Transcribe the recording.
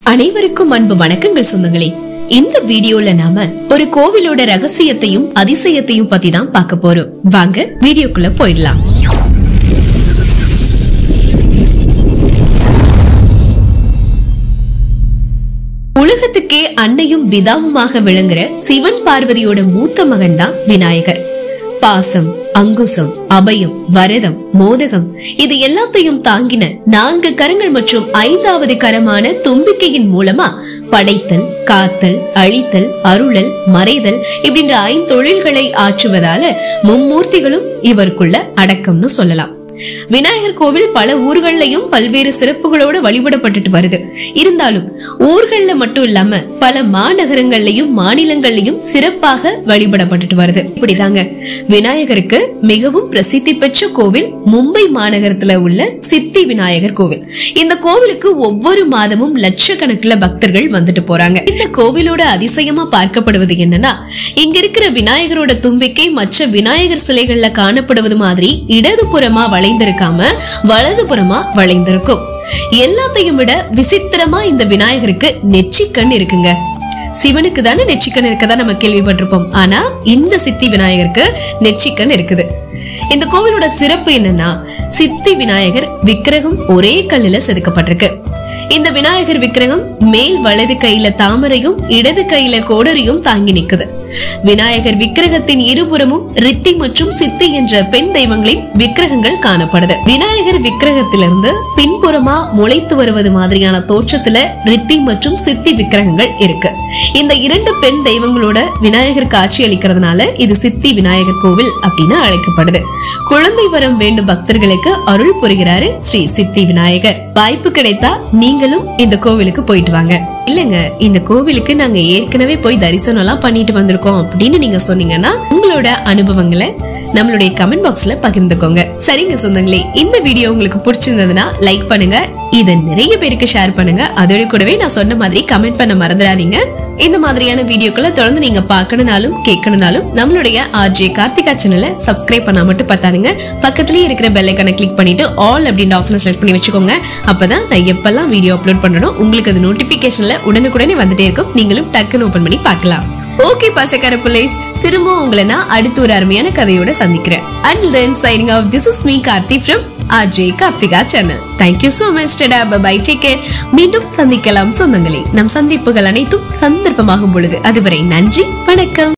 அனைவருக்கும் அன்பு வணக்கங்கள் சொந்தங்களே இந்த வீடியோல நாம ஒரு கோவிலோட ரகசியத்தையும் அதிசயத்தையும் பத்தி தான் பார்க்க போறோம் வாங்க வீடியோக்குள்ள போயிடலாம் உலகத்துக்கே அன்னையும் பிதாவுமாக விளங்குற சிவன் பார்வதியோட மூத்த மகன் தான் விநாயகர் பாசம் அங்குசம் அபயம் வரதம் மோதகம் இது எல்லாத்தையும் தாங்கின நான்கு கரங்கள் மற்றும் ஐந்தாவது கரமான தும்பிக்கையின் மூலமா படைத்தல் காத்தல் அழித்தல் அருளல் மறைதல் இப்படின்ற ஐந்தொழில்களை ஆற்றுவதால மும்மூர்த்திகளும் இவருக்குள்ள அடக்கம்னு சொல்லலாம் விநாயகர் கோவில் பல ஊர்கள்லயும் பல்வேறு சிறப்புகளோட வழிபடப்பட்டுட்டு வருது இருந்தாலும் ஊர்கள்ல மட்டும் இல்லாம பல மாநகரங்கள்லயும் மாநிலங்கள்லயும் சிறப்பாக வழிபடப்பட்டுட்டு வருது இப்படிதாங்க விநாயகருக்கு மிகவும் பிரசித்தி பெற்ற கோவில் மும்பை மாநகரத்துல உள்ள சித்தி விநாயகர் கோவில் இந்த கோவிலுக்கு ஒவ்வொரு மாதமும் லட்சக்கணக்குல பக்தர்கள் வந்துட்டு போறாங்க இந்த கோவிலோட அதிசயமா பார்க்கப்படுவது என்னன்னா இங்க இருக்கிற விநாயகரோட தும்பிக்கை மற்ற விநாயகர் சிலைகள்ல காணப்படுவது மாதிரி இடதுபுறமா வளைந்திருக்காம வலதுபுறமா வளைந்திருக்கும் எல்லாத்தையும் விட விசித்திரமா இந்த விநாயகருக்கு நெற்றிக்கண் இருக்குங்க சிவனுக்கு தானே நெற்றிக்கண் இருக்கதா நம்ம கேள்விப்பட்டிருப்போம் ஆனா இந்த சித்தி விநாயகருக்கு நெற்றிக்கண் இருக்குது இந்த கோவிலோட சிறப்பு என்னன்னா சித்தி விநாயகர் விக்கிரகம் ஒரே கல்லுல செதுக்கப்பட்டிருக்கு இந்த விநாயகர் விக்கிரகம் மேல் வலது கையில தாமரையும் இடது கையில கோடரியும் தாங்கி நிக்குது விநாயகர் விக்கிரகத்தின் இருபுறமும் ரித்தி மற்றும் சித்தி என்ற பெண் தெய்வங்களின் விக்கிரகங்கள் காணப்படுது விநாயகர் விக்கிரகத்திலிருந்து பின்புறமா முளைத்து வருவது மாதிரியான தோற்றத்துல ரித்தி மற்றும் சித்தி விக்கிரகங்கள் இருக்கு இந்த இரண்டு பெண் தெய்வங்களோட விநாயகர் காட்சி அளிக்கிறதுனால இது சித்தி விநாயகர் கோவில் அப்படின்னு அழைக்கப்படுது குழந்தை வரம் வேண்டும் பக்தர்களுக்கு அருள் புரிகிறாரு ஸ்ரீ சித்தி விநாயகர் வாய்ப்பு கிடைத்தா நீங்களும் இந்த கோவிலுக்கு போயிட்டு வாங்க இல்லங்க இந்த கோவிலுக்கு நாங்க ஏற்கனவே போய் தரிசனம் எல்லாம் பண்ணிட்டு வந்திருக்கோம் அப்படின்னு நீங்க சொன்னீங்கன்னா உங்களோட அனுபவங்களை நம்மளுடைய கமெண்ட் பாக்ஸ்ல பகிர்ந்துக்கோங்க சரிங்க சொந்தங்களே இந்த வீடியோ உங்களுக்கு பிடிச்சிருந்ததுன்னா லைக் பண்ணுங்க இத நிறைய பேருக்கு ஷேர் பண்ணுங்க அதோட கூடவே நான் சொன்ன மாதிரி கமெண்ட் பண்ண மறந்துடாதீங்க இந்த மாதிரியான வீடியோக்களை தொடர்ந்து நீங்க பார்க்கணும்னாலும் கேட்கணும்னாலும் நம்மளுடைய ஆர்ஜே கார்த்திகா சேனலை சப்ஸ்கிரைப் பண்ணா மட்டும் பார்த்தாதுங்க பக்கத்துலயே இருக்கிற பெல் ஐக்கனை கிளிக் பண்ணிட்டு ஆல் அப்படின்ற ஆப்ஷனை செலக்ட் பண்ணி வச்சுக்கோங்க அப்பதான் நான் எப்பெல்லாம் வீடியோ அப்லோட் பண்ணணும் உங்களுக்கு அது நோட்டிபிகேஷன்ல உடனுக்குடனே வந்துட்டே இருக்கும் நீங்களும் டக்குன்னு ஓபன் பண்ணி பார்க்கலாம் ஓகே பாசக்கார பிள்ளைஸ் திரும்ப உங்களை நான் அடுத்த ஒரு அருமையான கதையோட சந்திக்கிறேன் and then signing off this is me Karthi from Ajay Karthika channel thank you so much tata bye take care மீண்டும் சந்திக்கலாம் சொந்தங்களே நம் சந்திப்புகள் அனைத்தும் சந்தர்ப்பமாகும் பொழுது அதுவரை நன்றி வணக்கம்